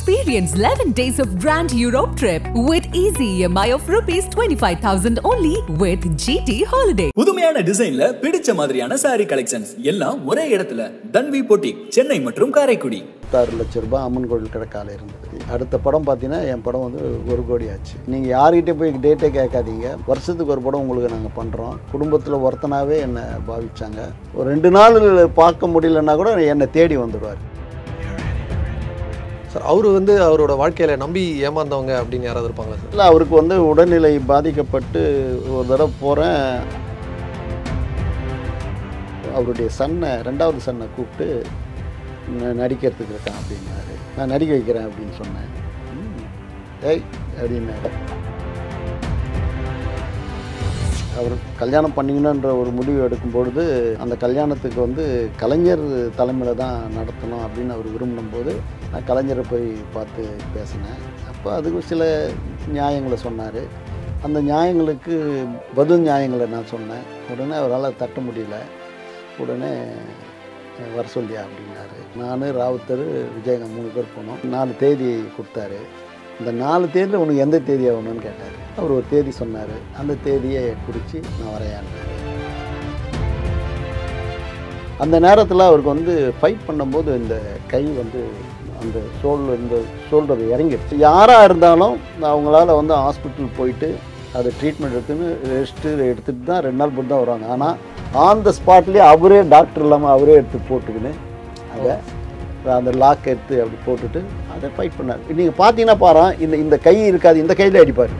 Experience 11 days of Grand Europe trip with easy EMI of rupees 25,000 only with GT Holiday. புதுமையான டிசைன்ல பிடிச்ச மாதிரியான saree collections எல்லாம் ஒரே இடத்துல தன்வி பொட்டிக் சென்னை மற்றும் காரைக்குடி முப்பத்தாறு லட்ச ரூபாய் அம்மன் கோவில் கிடக்கால இருந்தது அடுத்த படம் பார்த்தீங்கன்னா என் படம் வந்து ஒரு கோடி ஆச்சு நீங்கள் யார்கிட்ட போய் டேட்டே கேட்காதீங்க வருஷத்துக்கு ஒரு படம் உங்களுக்கு நாங்கள் பண்ணுறோம் குடும்பத்தில் ஒருத்தனாவே என்னை பாவிச்சாங்க ஒரு ரெண்டு நாள் பார்க்க முடியலன்னா கூட என்னை தேடி வந்துடுவார் சார் அவர் வந்து அவரோட வாழ்க்கையில நம்பி ஏமாந்தவங்க அப்படின்னு யாராவது இருப்பாங்களா சார் இல்லை அவருக்கு வந்து உடல்நிலை பாதிக்கப்பட்டு ஒரு தடவை போகிறேன் அவருடைய சன்னை ரெண்டாவது சன்னை கூப்பிட்டு "ந- நடிக்கிறதுக்கு இருக்கான் அப்படின்னாரு நான் நடிக்க வைக்கிறேன் அப்படின்னு சொன்னேன் "ம், ஏய் அப்படின்னாரு அவர் கல்யாணம் பண்ணிக்கணுன்ற ஒரு முடிவு எடுக்கும் பொழுது அந்த கல்யாணத்துக்கு வந்து கலைஞர் தலைமையில் தான் நடத்தணும் அப்படின்னு அவர் விரும்பின போது நான் கலைஞரை போய் பார்த்து பேசினேன் அப்போ அதுக்கு சில நியாயங்களை சொன்னார் அந்த நியாயங்களுக்கு பதில் நியாயங்களை நான் சொன்னேன் உடனே அவரால் தட்ட முடியல உடனே வர சொல்லியா அப்படின்னாரு நான் ராவுத்தர் விஜயகாந்த் மூணு பேர் போனோம் நாலு தேதி கொடுத்தாரு இந்த நாலு தேதியில் உனக்கு எந்த தேதி ஆகணும்னு கேட்டார் அவர் ஒரு தேதி சொன்னார் அந்த தேதியை குறித்து நான் வரையாண்டார் அந்த நேரத்தில் அவருக்கு வந்து ஃபைட் பண்ணும்போது இந்த கை வந்து அந்த ஷோல்டர் இந்த ஷோல்டர் இறங்கிடுச்சு யாராக இருந்தாலும் அவங்களால வந்து ஹாஸ்பிட்டல் போயிட்டு அது ட்ரீட்மெண்ட் எடுத்துன்னு ரெஸ்ட்டு எடுத்துகிட்டு தான் ரெண்டு நாள் போட்டு தான் வருவாங்க ஆனால் ஆன் த ஸ்பாட்லேயே அவரே டாக்டர் இல்லாமல் அவரே எடுத்து போட்டுக்கின்னு அதை அந்த லாக் எடுத்து அப்படி போட்டுட்டு அதை ஃபைட் பண்ணார் நீங்கள் பார்த்தீங்கன்னா பாரு இந்த இந்த கை இருக்காது இந்த கையில் அடிப்பார்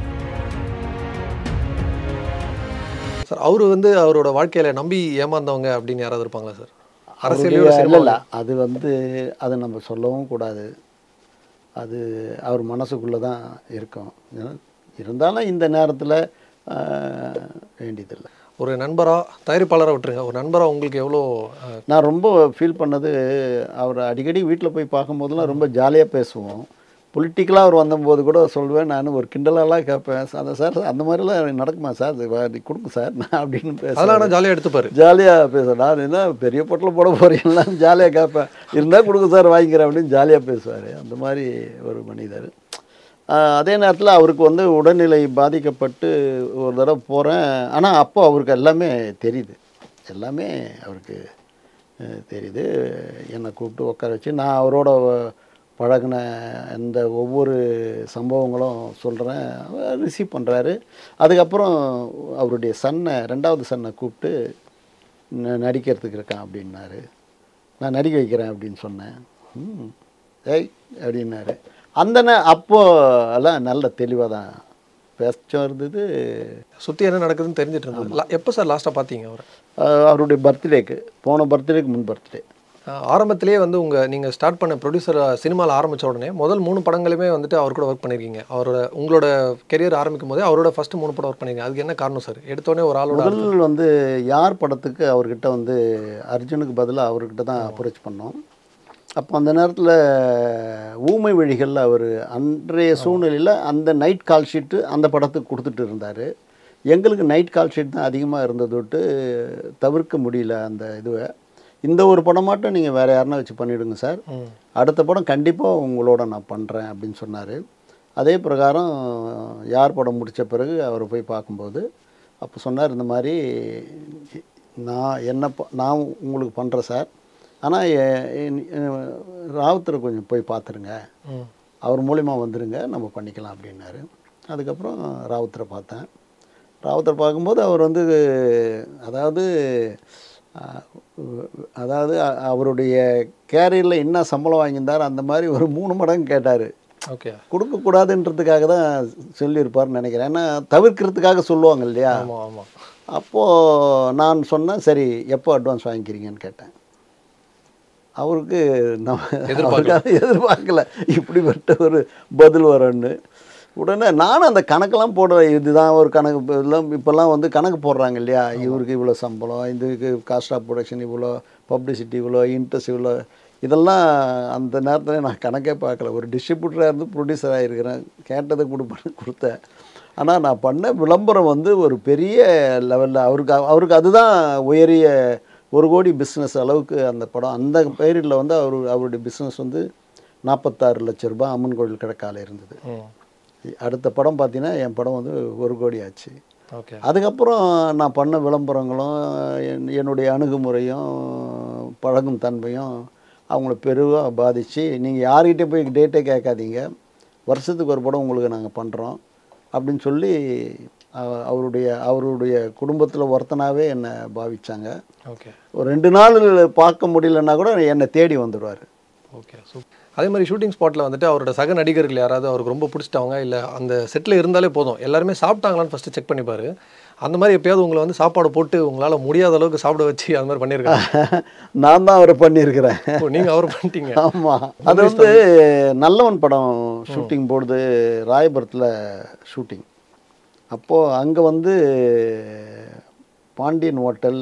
சார் அவர் வந்து அவரோட வாழ்க்கையில நம்பி ஏமாந்தவங்க அப்படின்னு யாராவது இருப்பாங்களா சார் அரசியல் அவருடைய- இல்ல இல்ல அது வந்து அதை நம்ம சொல்லவும் கூடாது அது அவர் மனசுக்குள்ளே தான் இருக்கும் ஏன்னா, இருந்தாலும் இந்த நேரத்தில் வேண்டியதில்லை ஒரு நண்பரா தயாரிப்பாளரை விட்டுருங்க ஒரு நண்பரா உங்களுக்கு எவ்வளோ அஹ், நான் ரொம்ப ஃபீல் பண்ணது அவர் அடிக்கடி வீட்டில் போய் பார்க்கும்போதெல்லாம் ரொம்ப ஜாலியாக பேசுவோம் பொலிட்டிக்கலாக அவர் வந்தபோது கூட சொல்லுவேன் நான் ஒரு கிண்டலெல்லாம் கேட்பேன் அந்த சார் அந்த மாதிரிலாம் நடக்குமா சார் இது வா- இது கொடுங்க சார் நான் அப்படின்னு அதெல்லாம் பேசுவேன் ஆனால் ஜாலியாக எடுத்துப்பாரு ஜாலியாக பேசுவேன் நான் என்ன பெரிய பொட்டில் போட போகிறீங்களா ஜாலியாக கேட்பேன் இருந்தால் கொடுங்க சார் வாங்கிக்கிறேன் அப்படின்னு ஜாலியாக பேசுவார் அந்த மாதிரி ஒரு மனிதர் ஆஹ் அதே நேரத்தில் அவருக்கு வந்து உடல்நிலை பாதிக்கப்பட்டு ஒரு தடவை போகிறேன் ஆனால் அப்போ அவருக்கு எல்லாமே தெரியுது எல்லாமே அவருக்கு அஹ், தெரியுது என்னை கூப்பிட்டு உட்கார வச்சு நான் அவரோட பழகின இந்த ஒவ்வொரு சம்பவங்களும் சொல்கிறேன் ரிசீவ் பண்ணுறாரு அதுக்கப்புறம் அவருடைய சன்னை ரெண்டாவது சன்னை கூப்பிட்டு "ந- நடிக்கிறதுக்கு இருக்கான் அப்படின்னாரு நான் நடிக்க வைக்கிறேன் அப்படின்னு சொன்னேன் ம் ஏய் அப்படின்னாரு அந்த நே அப்போ எல்லாம் நல்ல தெளிவாக தான் பேச்சும் இருந்தது சுற்றி என்ன நடக்குதுன்னு தெரிஞ்சிட்டு இருந்தது லா- எப்போ சார் லாஸ்ட்டாக பார்த்தீங்க அவர் அஹ் அவருடைய பர்த்டேக்கு போன பர்த்டேக்கு முன் பர்த்டே ஆரம்பத்திலேயே வந்து உங்கள் நீங்கள் ஸ்டார்ட் பண்ண ப்ரொடியூசர் சினிமாவில் ஆரம்பித்த உடனே முதல் மூணு படங்களுமே வந்துட்டு அவர் கூட ஒர்க் பண்ணியிருக்கீங்க அவரோட உங்களோட கெரியர் ஆரம்பிக்கும் போதே அவரோட ஃபர்ஸ்ட் மூணு படம் ஒர்க் பண்ணிருக்கீங்க அதுக்கு என்ன காரணம் சார் எடுத்தோடனே ஒரு ஆளோட முதல் வந்து யார் படத்துக்கு அவர்கிட்ட வந்து அர்ஜுனுக்கு பதிலாக அவர்கிட்ட தான் அப்ரோச் பண்ணோம் அப்போ அந்த நேரத்தில் ஊமை வழிகளில் அவர் அன்றைய சூழ்நிலையில் அந்த நைட் கால் ஷீட்டு அந்த படத்துக்கு கொடுத்துட்டு இருந்தார் எங்களுக்கு நைட் கால் ஷீட் தான் அதிகமாக இருந்தது விட்டு தவிர்க்க முடியல அந்த இதுவை இந்த ஒரு படம் மட்டும் நீங்கள் வேறு யாருன்னா வச்சு பண்ணிவிடுங்க சார் ம். அடுத்த படம் கண்டிப்பாக உங்களோட நான் பண்ணுறேன் அப்படின்னு சொன்னார் அதே பிரகாரம் யார் படம் முடித்த பிறகு அவரை போய் பார்க்கும்போது அப்போ சொன்னார் இந்த மாதிரி நான் என்ன ப- நான் உங்களுக்கு பண்ணுறேன் சார் ஆனால் ராவுத்தரை கொஞ்சம் போய் பார்த்துருங்க ம். அவர் மூலிமா வந்துருங்க நம்ம பண்ணிக்கலாம் அப்படின்னாரு அதுக்கப்புறம் ராவுத்தரை பார்த்தேன் ராவுத்தரை பார்க்கும்போது அவர் வந்து அதாவது அஹ், அதாவது அ- அவருடைய கேரியரில் என்ன சம்பளம் வாங்கியிருந்தார் அந்த மாதிரி ஒரு மூணு மடங்கு கேட்டார் ஓகே கொடுக்கக்கூடாதுன்றதுக்காக தான் சொல்லியிருப்பார்னு நினைக்கிறேன் ஏன்னா தவிர்க்கிறதுக்காக சொல்லுவாங்க இல்லையா ஆமாம் ஆமாம் அப்போது நான் சொன்னேன் சரி எப்போ அட்வான்ஸ் வாங்கிக்கிறீங்கன்னு கேட்டேன் அவருக்கு நம்ம எதிர்பார்க்கல. அவருக்கு எதிர்பார்க்கல இப்படிப்பட்ட ஒரு பதில் வரும்னு உடனே நானும் அந்த கணக்கெல்லாம் போடுறேன் இதுதான் ஒரு கணக்கு இப்ப எல்லாம் இப்போல்லாம் வந்து கணக்கு போடுறாங்க இல்லையா இவருக்கு இவ்வளோ சம்பளம் இதுக்கு காஸ்ட் ஆஃப் ப்ரொடக்ஷன் இவ்வளோ பப்ளிசிட்டி இவ்வளோ இன்ட்ரெஸ்ட் இவ்வளோ இதெல்லாம் அந்த நேரத்தில் நான் கணக்கே பார்க்கல ஒரு டிஸ்ட்ரிபியூட்டராக இருந்து ப்ரொடியூசராக இருக்கிறேன் கேட்டதை கொடுப்பேன்னு கொடுத்தேன் ஆனால் நான் பண்ண விளம்பரம் வந்து ஒரு பெரிய லெவலில் அவருக்கு அவருக்கு அதுதான் உயரிய ஒரு கோடி பிஸ்னஸ் அளவுக்கு அந்த படம் அந்த பீரியடில் வந்து அவர் அவருடைய பிஸ்னஸ் வந்து நாற்பத்தாறு லட்ச ரூபாய் அம்மன் கோவில் கிடக்கால இருந்தது ம் அடுத்த படம் பார்த்தீங்கன்னா என் படம் வந்து ஒரு கோடி ஆச்சு ஓகே அதுக்கப்புறம் நான் பண்ண விளம்பரங்களும் என் என்னுடைய அணுகுமுறையும் பழகும் தன்மையும் அவங்கள பெருவாக பாதித்து நீங்கள் யார்கிட்ட போய் டேட்டே கேட்காதீங்க வருஷத்துக்கு ஒரு படம் உங்களுக்கு நாங்கள் பண்ணுறோம் அப்படின்னு சொல்லி அ- அவருடைய அவருடைய குடும்பத்தில் ஒருத்தனாவே என்னை பாவிச்சாங்க ஓகே ஒரு ரெண்டு நாள் பார்க்க முடியலன்னா கூட என்னை தேடி வந்துடுவார் ஓகே சூப்பர் அதே மாதிரி ஷூட்டிங் ஸ்பாட்டில் வந்துட்டு அவரோட சக நடிகர்கள் யாராவது அவருக்கு ரொம்ப பிடிச்சிட்டவங்க இல்லை அந்த செட்டில் இருந்தாலே போதும் எல்லாருமே சாப்பிட்டாங்களான்னு ஃபஸ்ட்டு செக் பண்ணிப்பாரு அந்த மாதிரி எப்பயாவது உங்களை வந்து சாப்பாடு போட்டு உங்களால் முடியாத அளவுக்கு சாப்பிட வச்சு அந்த மாதிரி பண்ணியிருக்காங்க நான் தான் அவரை பண்ணியிருக்கிறேன் ஓ நீங்கள் அவர் பண்ணிட்டீங்க ஆமாம் அது வந்து நல்லவன் படம் ஷூட்டிங் போடுது ராயபுரத்தில் ஷூட்டிங் அப்போது அங்கே வந்து பாண்டியன் ஹோட்டல்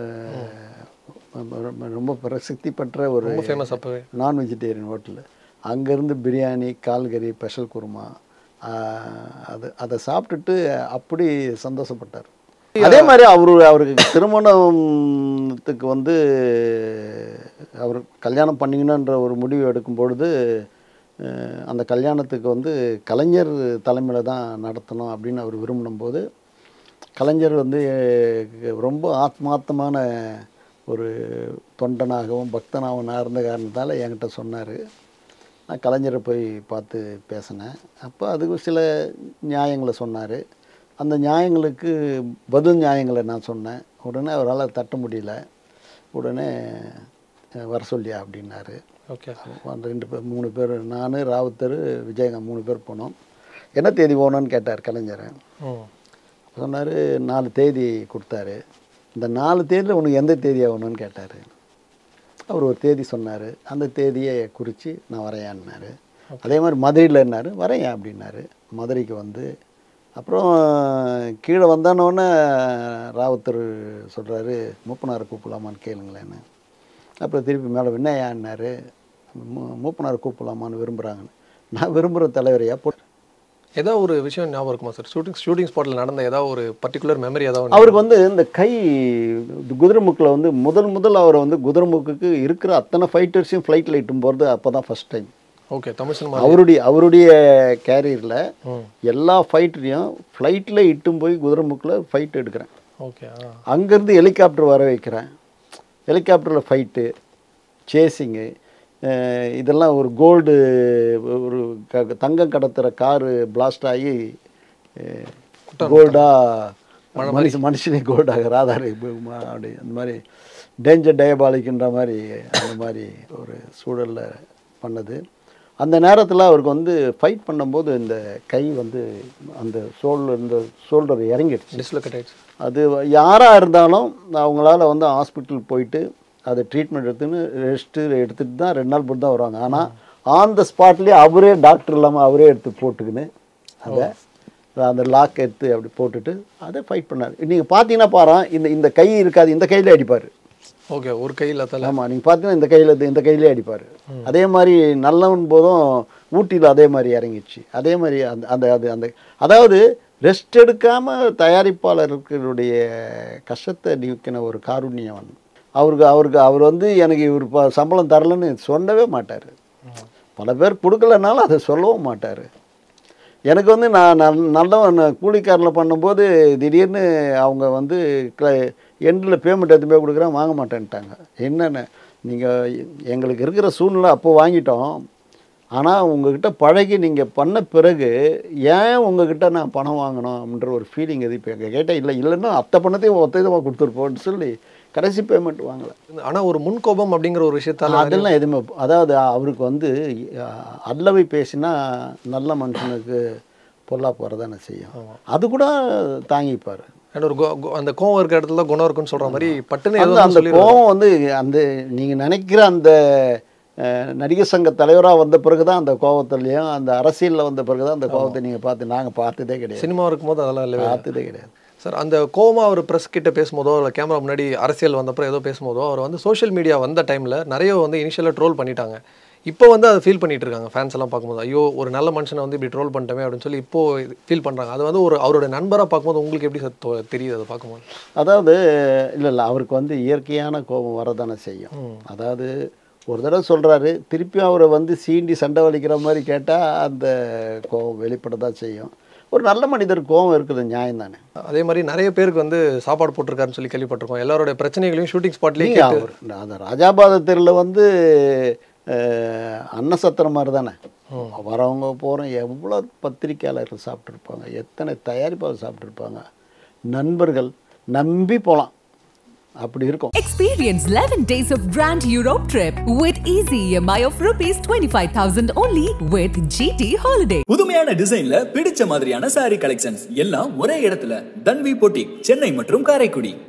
அஹ், ரொம்ப பிரசித்தி பெற்ற ஒரு ரொம்ப ஃபேமஸ் அப்போவே நான் வெஜிடேரியன் ஹோட்டலு அங்கேருந்து பிரியாணி கால்கறி ஸ்பெஷல் குருமா ஆஹ், அது அதை சாப்பிட்டுட்டு அப்படி சந்தோஷப்பட்டார் அதே மாதிரி அவரு அவருக்கு திருமணத்துக்கு வந்து அவர் கல்யாணம் பண்ணிக்கணுன்ற ஒரு முடிவு எடுக்கும் பொழுது அஹ், அந்த கல்யாணத்துக்கு வந்து கலைஞர் தலைமையில் தான் நடத்தணும் அப்படின்னு அவர் விரும்பினும் போது கலைஞர் வந்து அஹ், ரொம்ப ஆத்மார்த்தமான ஒரு தொண்டனாகவும் பக்தனாகவும் நான் இருந்த காரணத்தால் என்கிட்ட சொன்னார் நான் கலைஞரை போய் பார்த்து பேசினேன் அப்போ அதுக்கு சில நியாயங்களை சொன்னார் அந்த நியாயங்களுக்கு பதில் நியாயங்களை நான் சொன்னேன் உடனே அவரால் தட்ட முடியல உடனே அஹ், வர சொல்லியா அப்படின்னாரு ஓகே அந்த ரெண்டு பேர் மூணு பேர் நான் ராவுத்தர் விஜயகாந்த் மூணு பேர் போனோம் என்ன தேதி போகணும்னு கேட்டார் கலைஞர் ம் சொன்னார் நாலு தேதி கொடுத்தாரு இந்த நாலு தேதியில் உனக்கு எந்த தேதி ஆகணும்னு கேட்டார் அவர் ஒரு தேதி சொன்னார் அந்த தேதியை குறித்து நான் வரையான்னாரு அதே மாதிரி மதுரையில் என்னாரு வரையன் அப்படின்னாரு மதுரைக்கு வந்து அப்புறம் கீழே வந்தானோடனே ராவுத்தர் சொல்கிறாரு மூப்பனாரை கூப்பிடலாமான்னு கேளுங்களேன்னு அப்புறம் திருப்பி மேலே விண்ணையான்னாரு மூப்பனாரை கூப்பிடலாமான்னு விரும்புகிறாங்கன்னு நான் விரும்புகிற தலைவரையா போட்டு ஏதோ ஒரு விஷயம் ஞாபகம் இருக்குமா சார் ஷூட்டிங் ஷூட்டிங் ஸ்பாட்டில் நடந்த ஏதாவது ஒரு பர்டிகுலர் மெமரி ஏதாவது ஒண்ணு? அவருக்கு வந்து இந்த கை குதிரைமுக்கில் வந்து முதல் முதல் அவரை வந்து குதிரைமுக்குக்கு இருக்கிற அத்தனை ஃபைட்டர்ஸையும் ஃப்ளைட்டில் இட்டும் போகிறது அப்போ தான் first time okay Tamil cinema அவருடைய அவருடைய கேரியரில் ம் எல்லா ஃபைட்டரையும் ஃப்ளைட்டில் இட்டும் போய் குதிரைமுக்கில் ஃபைட் எடுக்கிறேன் ஓகே ஆ அங்கேருந்து ஹெலிகாப்டர் வர வைக்கிறேன் ஹெலிகாப்டரில் ஃபைட்டு சேசிங்கு இதெல்லாம் ஒரு கோல்டு ஒரு க தங்கம் கடத்துகிற காரு பிளாஸ்ட் ஆகி கோல்டாக மனுஷன் மனுஷனே கோல்டாக ராதாரி அப்படி அந்த மாதிரி டேஞ்சர் டயபாலிக்ன்ற மாதிரி அந்த மாதிரி ஒரு சூழலில் பண்ணது அந்த நேரத்தில் அவருக்கு வந்து ஃபைட் பண்ணும்போது இந்த கை வந்து அந்த சோல் இந்த ஷோல்டர் இறங்கிடுச்சு டிஸ்லோகேட் ஆயிடுச்சு அது யாராக இருந்தாலும் அவங்களால வந்து ஹாஸ்பிட்டல் போயிட்டு அதை ட்ரீட்மெண்ட் எடுத்துன்னு ரெஸ்ட்டு எடுத்துகிட்டு தான் ரெண்டு நாள் போட்டு தான் வருவாங்க ஆனால் ஆன் த ஸ்பாட்லேயே அவரே டாக்டர் இல்லாமல் அவரே எடுத்து போட்டுக்கின்னு அதை அந்த லாக் எடுத்து அப்படி போட்டுட்டு அதை ஃபைட் பண்ணார் நீங்கள் பார்த்தீங்கன்னா பாரு இந்த இந்த கை இருக்காது இந்த கையிலே அடிப்பார் ஓகே ஒரு கையில் தலை ஆமாம் நீங்கள் பார்த்தீங்கன்னா இந்த கையில் இந்த கையிலே அடிப்பார் அதே மாதிரி நல்லவன் போதும் ஊட்டியில் அதே மாதிரி இறங்கிடுச்சு அதே மாதிரி அந்த அந்த அது அந்த அதாவது ரெஸ்ட் எடுக்காமல் தயாரிப்பாளர்களுடைய கஷ்டத்தை நீக்கின ஒரு காருண்யவன் அவருக்கு அவருக்கு அவர் வந்து எனக்கு இவர் ப- சம்பளம் தரலன்னு சொல்லவே மாட்டார் பல பேர் கொடுக்கலனாலும் அதை சொல்லவும் மாட்டார் எனக்கு வந்து நான் நல் நல்லவன் கூலிக்காரில் பண்ணும்போது திடீர்னு அவங்க வந்து எண்டில் பேமெண்ட் எடுத்து போய் கொடுக்குறேன் வாங்க மாட்டேன்ட்டாங்க என்னென்ன நீங்கள் எங்களுக்கு இருக்கிற சூழ்நிலை அப்போ வாங்கிட்டோம் ஆனால் உங்ககிட்ட பழகி நீங்கள் பண்ண பிறகு ஏன் உங்ககிட்ட நான் பணம் வாங்கணும் அப்படின்ற ஒரு ஃபீலிங் எது இப்போ எங்கள் கேட்டால் இல்லை இல்லைன்னா அத்தை பணத்தையும் ஒத்த இதுவாக கொடுத்துருப்போம்னு சொல்லி கடைசி பேமெண்ட் வாங்கலை ஆனா ஒரு முன்கோபம் அப்படிங்கிற ஒரு விஷயத்தால அதெல்லாம் எதுவுமே அதாவது அவருக்கு வந்து அஹ், அல்லவை பேசினா நல்ல மனுஷனுக்கு பொல்லா போகிறதானே செய்யும் அது கூட தாங்கிப்பார் and ஒரு கோ- கோ- அந்த கோவம் இருக்கிற இடத்துல தான் குணம் இருக்குன்னு சொல்ற மாதிரி பட்டுன்னு ஏதோ அந்த அந்த சொல்லி கோவம் வந்து அந்த நீங்கள் நினைக்கிற அந்த அஹ், நடிகர் சங்க தலைவராக வந்த பிறகு தான் அந்த கோவத்துலேயும் அந்த அரசியலில் வந்த பிறகு தான் அந்த கோவத்தை நீங்கள் பார்த்து நாங்கள் பார்த்ததே கிடையாது சினிமா இருக்கும்போது அதெல்லாம் இல்லவே இல்லை. பார்த்ததே கிடையாது சார் அந்த கோமா அவர் ப்ரெஸ் கிட்ட பேசும்போதோ இல்லை கேமரா முன்னாடி அரசியல் வந்தப்பறம் ஏதோ பேசும்போதோ அவர் வந்து சோஷியல் மீடியா வந்த டைமில் நிறைய வந்து இனிஷியலாக ட்ரோல் பண்ணிட்டாங்க இப்போ வந்து அதை ஃபீல் பண்ணிட்டு இருக்காங்க ஃபேன்ஸ் எல்லாம் பார்க்கும்போது ஐயோ ஒரு நல்ல மனுஷனை வந்து இப்படி ட்ரோல் பண்ணிட்டோமே அப்படின்னு சொல்லி இப்போ ஃபீல் பண்ணுறாங்க அது வந்து ஒரு அவரோட நண்பராக பார்க்கும்போது உங்களுக்கு எப்படி சார் தோ- தெரியுது அதை பார்க்கும்போது அதாவது இல்லை இல்லை அவருக்கு வந்து இயற்கையான கோபம் வரதானே செய்யும் அதாவது ஒரு தடவை சொல்கிறாரு திருப்பியும் அவரை வந்து சீண்டி சண்டை வலிக்கிற மாதிரி கேட்டால் அந்த கோவம் வெளிப்பட தான் செய்யும் ஒரு நல்ல மனிதர் கோவம் இருக்குது நியாயம் தானே அதே மாதிரி நிறைய பேருக்கு வந்து சாப்பாடு போட்டிருக்காருன்னு சொல்லி கேள்விப்பட்டிருக்கோம் எல்லாரோட பிரச்சனைகளையும் ஷூட்டிங் ஸ்பாட்லேயே நீங்கள் கேட்டு அவர் அந்த ராஜாபாத தெருவில் வந்து அஹ், அன்னசத்திரம் மாதிரி தானே வரவங்க போகிறோம் எவ்வளோ பத்திரிக்கையாளர்கள் சாப்பிட்ருப்பாங்க எத்தனை தயாரிப்பாளர் சாப்பிட்ருப்பாங்க நண்பர்கள் நம்பி போகலாம் அப்படி இருக்கும் Experience 11 days of Grand Europe trip with easy EMI of rupees 25,000 only with GT Holiday. புதுமையான டிசைன்ல பிடிச்ச மாதிரியான saree கலெக்ஷன்ஸ் எல்லாம் ஒரே இடத்துல தன்வி பொட்டிக் சென்னை மற்றும் காரைக்குடி